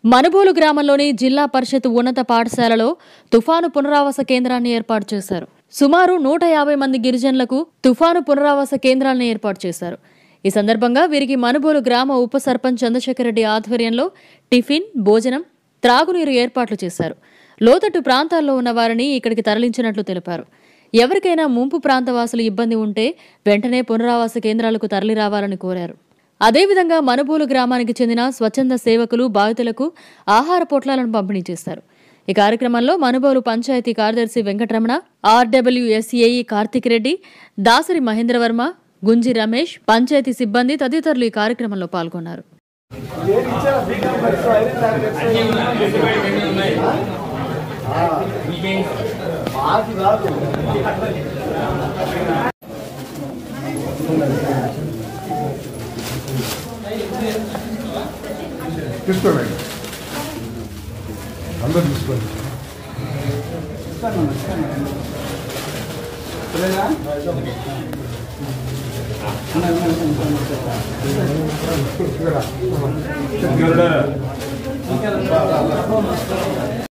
మనుబోలు గ్రామంలోని జిల్లా పరిషత్ ఉన్నత పాఠశాలలో తుఫాను పునరావాస కేంద్రాన్ని ఏర్పాటు చేశారు సుమారు నూట యాభై మంది గిరిజనులకు తుఫాను పునరావాస కేంద్రాలను ఏర్పాటు చేశారు ఈ సందర్భంగా వీరికి మనుబోలు గ్రామ ఉప సర్పంచ్ చంద్రశేఖర్ రెడ్డి ఆధ్వర్యంలో టిఫిన్ భోజనం త్రాగునీరు ఏర్పాట్లు చేశారు లోతట్టు ప్రాంతాల్లో ఉన్న వారిని ఇక్కడికి తరలించినట్లు తెలిపారు ఎవరికైనా ముంపు ప్రాంతవాసులు ఇబ్బంది ఉంటే వెంటనే పునరావాస కేంద్రాలకు తరలి రావాలని కోరారు అదేవిధంగా మనుబోలు గ్రామానికి చెందిన స్వచ్ఛంద సేవకులు బాధితులకు ఆహార పొట్లాలను పంపిణీ చేశారు ఈ కార్యక్రమంలో మనుబోలు పంచాయతీ కార్యదర్శి వెంకటరమణ ఆర్డబ్ల్యూఎస్ఏఈ కార్తిక్ రెడ్డి దాసరి మహేంద్రవర్మ గుంజి రమేష్ పంచాయతీ సిబ్బంది తదితరులు ఈ కార్యక్రమంలో పాల్గొన్నారు తీసుకోండి అందరు తీసుకోండి ఇక్కడ